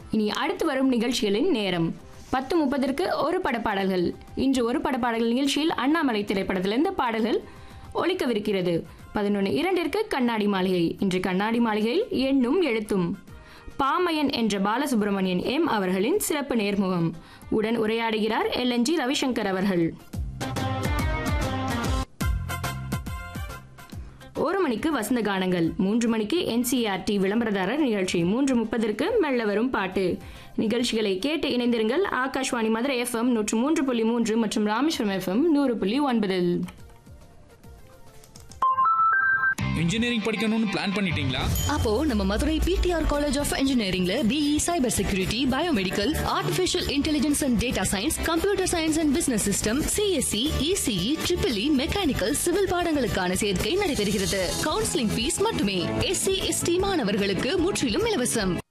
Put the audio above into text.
இனி அடுத்து வரும் நிகழ்ச்சிகளின் நேரம் பத்து முப்பதற்கு ஒரு படப்பாடல்கள் இன்று ஒரு படப்பாடல்கள் நிகழ்ச்சியில் அண்ணாமலை திரைப்படத்திலிருந்து பாடல்கள் ஒலிக்கவிருக்கிறது பதினொன்று இரண்டிற்கு கண்ணாடி மாளிகை இன்று கண்ணாடி மாளிகையில் எண்ணும் எழுத்தும் பாமையன் என்ற பாலசுப்ரமணியன் எம் அவர்களின் சிறப்பு நேர்முகம் உடன் உரையாடுகிறார் எல்என்ஜி ரவிசங்கர் அவர்கள் ஒரு மணிக்கு வசந்த கானங்கள் மூன்று மணிக்கு என்சிஆர்டி விளம்பரதாரர் நிகழ்ச்சி மூன்று முப்பதற்கு மெல்ல வரும் பாட்டு நிகழ்ச்சிகளை கேட்டு இணைந்திருங்கள் ஆகாஷ்வாணி மதுரை எஃப்எம் நூற்று மூன்று புள்ளி மூன்று மற்றும் ராமேஸ்வரம் எஃப்எம் நூறு புள்ளி ஒன்பதில் இன்ஜினியரிங் படிக்கணும்னு பிளான் பண்ணிட்டீங்களா அப்போ நம்ம மதுரை பிடிஆர் காலேஜ் ஆஃப் இன்ஜினியரிங்ல BE cyber security biomedical artificial intelligence and data science computer science and business system CSC ECE triple E mechanical civil பாடங்களுக்கான சேர்க்கை நடைபெறுகிறது கவுன்சிலிங் ஃபீஸ் மட்டுமே எஸ்சி எஸ்டி மாணவர்களுக்கு முற்றிலும் இலவசம்